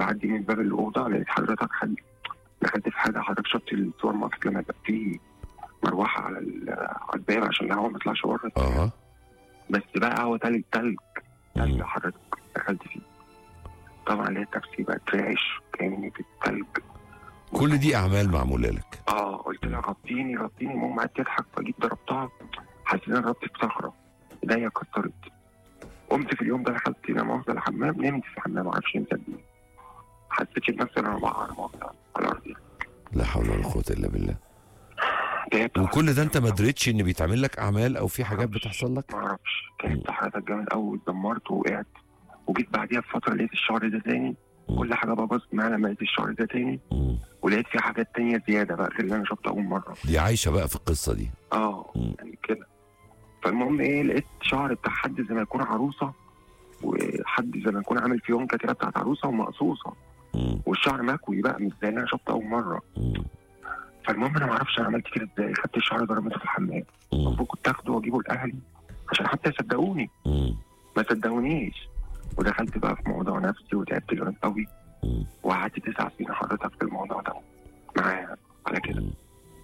بعدي من باب الاوضه لقيت حضرتك حد دخلت في حاجه حضرتك شفت السوبر ماركت لما يبقى فيه مروحه على ال- على الباب عشان الهواء ما يطلعش بره اه بس بقى هو تلج تلج تلج مم. حضرتك دخلت فيه طبعا لقيت نفسي بقى رعش كاني في التلج كل دي اعمال معموله لك اه قلت لها غطيني غطيني ماما قعدت تضحك فجيت ضربتها حسيت ان انا ضربت في صخره ايديا اتكسرت قمت في اليوم ده دخلت لا مؤاخذه الحمام نمت في الحمام ما اعرفش نمت قد ايه حسيت بنفسي ان انا بقع لا مؤاخذه على الارض لا حول ولا قوه الا بالله تعبت وكل ده انت ما دريتش ان بيتعمل لك اعمال او في حاجات بتحصل لك ما اعرفش تعبت حضرتك جامد قوي اتدمرت ووقعت وجيت بعديها بفتره لقيت الشعر ده تاني مم. كل حاجه باظت معايا لما لقيت الشعر ده تاني مم. ولقيت في حاجات تانية زياده بقى غير اللي انا شفته اول مره دي عايشه بقى في القصه دي اه مم. يعني كده فالمهم ايه لقيت شعر بتاع حد زي ما يكون عروسه وحد زي ما يكون عامل فيونكه كده بتاعت عروسه ومقصوصه مم. والشعر مكوي بقى مش زي اللي انا شفته اول مره مم. فالمهم انا ما اعرفش انا عملت كده ازاي خدت الشعر ضربته في الحمام مم. المفروض كنت اخده واجيبه لاهلي عشان حتى يصدقوني مم. ما صدقونيش ودخلت بقى في موضوع نفسي وتعبت جامد قوي مم. وقعدت تسع سنين حضرتك في الموضوع ده معايا على كده مم.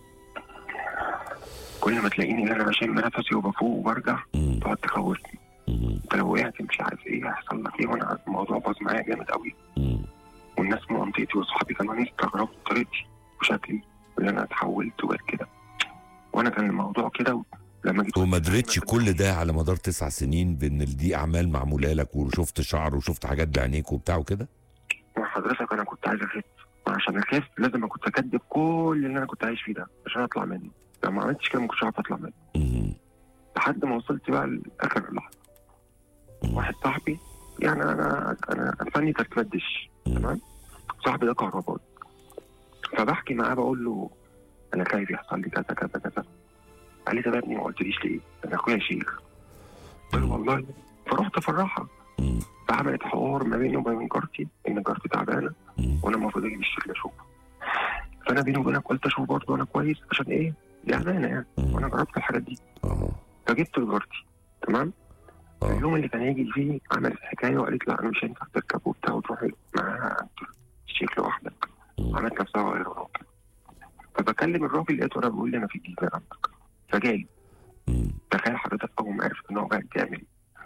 كل ما تلاقيني ان انا بشم نفسي وبفوق وبرجع مم. تقعد تخوفني مم. انت لو وقعت مش عارف ايه هيحصل لك ايه وانا الموضوع باظ معايا جامد قوي مم. والناس من منطقتي واصحابي كمان استغربوا طريقتي وشكلي واللي انا اتحولت وبقيت كده وانا كان الموضوع كده لما جيت وما دريتش كل ده على مدار تسع سنين بان دي اعمال معموله لك وشفت شعر وشفت حاجات بعينيك وبتاع وكده مع حضرتك انا كنت عايز اخف وعشان اخف لازم كنت اكدب كل اللي انا كنت عايش فيه ده عشان اطلع منه لو ما عملتش كده ما كنتش عارف اطلع منه مم. لحد ما وصلت بقى لاخر لحظه مم. واحد صاحبي يعني انا انا فني تركيبات دش مم. تمام صاحبي ده كهربائي فبحكي معاه بقول له انا خايف يحصل لي كذا كذا كذا قال لي طب يا ابني ما قلتليش ليه؟ انا اخويا شيخ قلت له والله فرحت افرحها مم. فعملت حوار ما بيني وبين جارتي ان جارتي تعبانه مم. وانا المفروض اجيب الشيخ اشوفه فانا بيني وبينك قلت اشوف برضه انا كويس عشان ايه؟ دي امانه يعني مم. وانا جربت الحاجات دي اه فجبت لجارتي تمام؟ اه اليوم اللي كان هيجي فيه عملت حكايه وقالت لا انا مش هينفع تركب وبتاع وتروح معاها عند الشيخ لوحدك مم. عملت نفسها غير وكده فبكلم الراجل لقيته انا بيقول لي انا في الجيزه عندك فجالي مم. تخيل حضرتك اول ما عرفت ان هو قاعد تعمل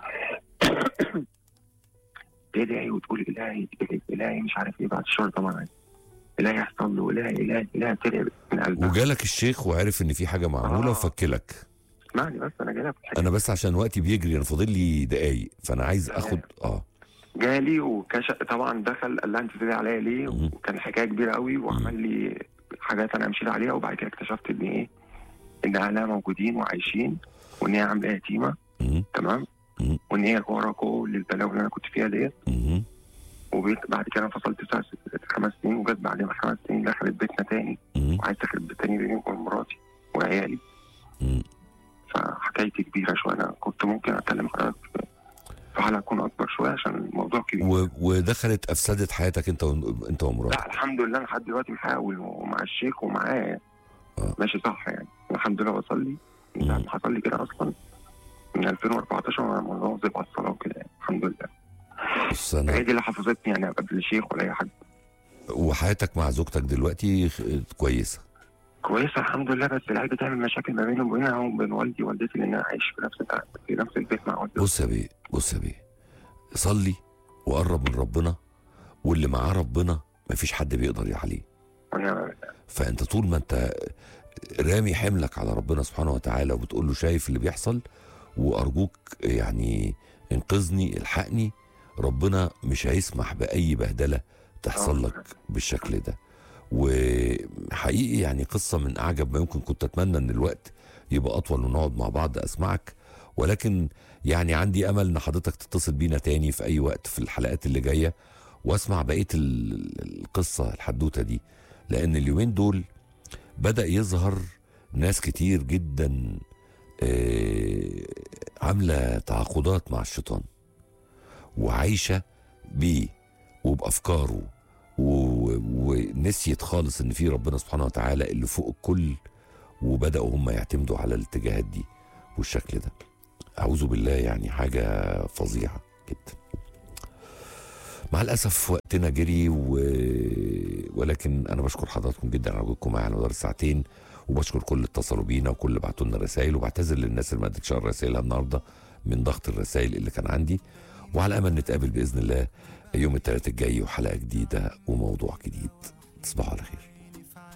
تدعي وتقول الهي الهي مش عارف ايه بعد الشهر طبعا الهي يحصل له الهي الهي الهي تدعي من قلبك وجالك الشيخ وعرف ان في حاجه معموله آه. وفكلك اسمعني بس انا جاي لك في الحتة. انا بس عشان وقتي بيجري انا فاضل لي دقايق فانا عايز اخد اه جالي وكشف طبعا دخل قال لها انت تدعي عليا ليه مم. وكان حكايه كبيره قوي وعمل لي حاجات انا امشي عليها وبعد كده اكتشفت ان ايه ان اهلها موجودين وعايشين وان هي عامله يتيمه مم. تمام مم. وان هي ورا كل البلاوي اللي انا كنت فيها ديت مم. وبيت بعد كده انفصلت تسع س- خمس سنين وجت بعد ما خمس سنين دخلت بيتنا تاني مم. وعايز تخرب بيت تاني بيني وبين مراتي وعيالي مم. فحكايتي كبيره شويه انا كنت ممكن اتكلم حضرتك في- في حلقه تكون اكبر شويه عشان الموضوع كبير و... ودخلت افسدت حياتك انت و... انت ومراتك لا الحمد لله أنا لحد دلوقتي محاول ومع الشيخ ومعاه آه. ماشي صح يعني الحمد لله بصلي من ساعة ما حصل لي كده اصلا من 2014 وانا مواظب على الصلاه وكده يعني الحمد لله بص هي انا دي اللي حفظتني يعني قبل الشيخ ولا اي حد وحياتك مع زوجتك دلوقتي خ- كويسه كويسه الحمد لله بس العيال بتعمل مشاكل ما بيني وبينها وبين والدي ووالدتي لان انا عايش في نفس الع- في نفس البيت مع والدي بص يا بيه بص يا بيه صلي وقرب من ربنا واللي معاه ربنا مفيش حد بيقدر عليه وانا فانت طول ما انت رامي حملك على ربنا سبحانه وتعالى وبتقول له شايف اللي بيحصل وارجوك يعني انقذني الحقني ربنا مش هيسمح باي بهدله تحصل لك بالشكل ده وحقيقي يعني قصه من اعجب ما يمكن كنت اتمنى ان الوقت يبقى اطول ونقعد مع بعض اسمعك ولكن يعني عندي امل ان حضرتك تتصل بينا تاني في اي وقت في الحلقات اللي جايه واسمع بقيه ال- القصه الحدوته دي لان اليومين دول بدا يظهر ناس كتير جدا آه، عامله تعاقدات مع الشيطان وعايشه بيه وبافكاره و- ونسيت خالص ان في ربنا سبحانه وتعالى اللي فوق الكل وبداوا هم يعتمدوا على الاتجاهات دي والشكل ده اعوذ بالله يعني حاجه فظيعه جدا مع الاسف وقتنا جري و... ولكن انا بشكر حضراتكم جدا على وجودكم معايا على مدار الساعتين وبشكر كل اللي اتصلوا بينا وكل اللي بعتوا لنا رسائل وبعتذر للناس اللي ما ادتش رسائلها النهارده من ضغط الرسائل اللي كان عندي وعلى امل نتقابل باذن الله يوم الثلاثاء الجاي وحلقه جديده وموضوع جديد تصبحوا على خير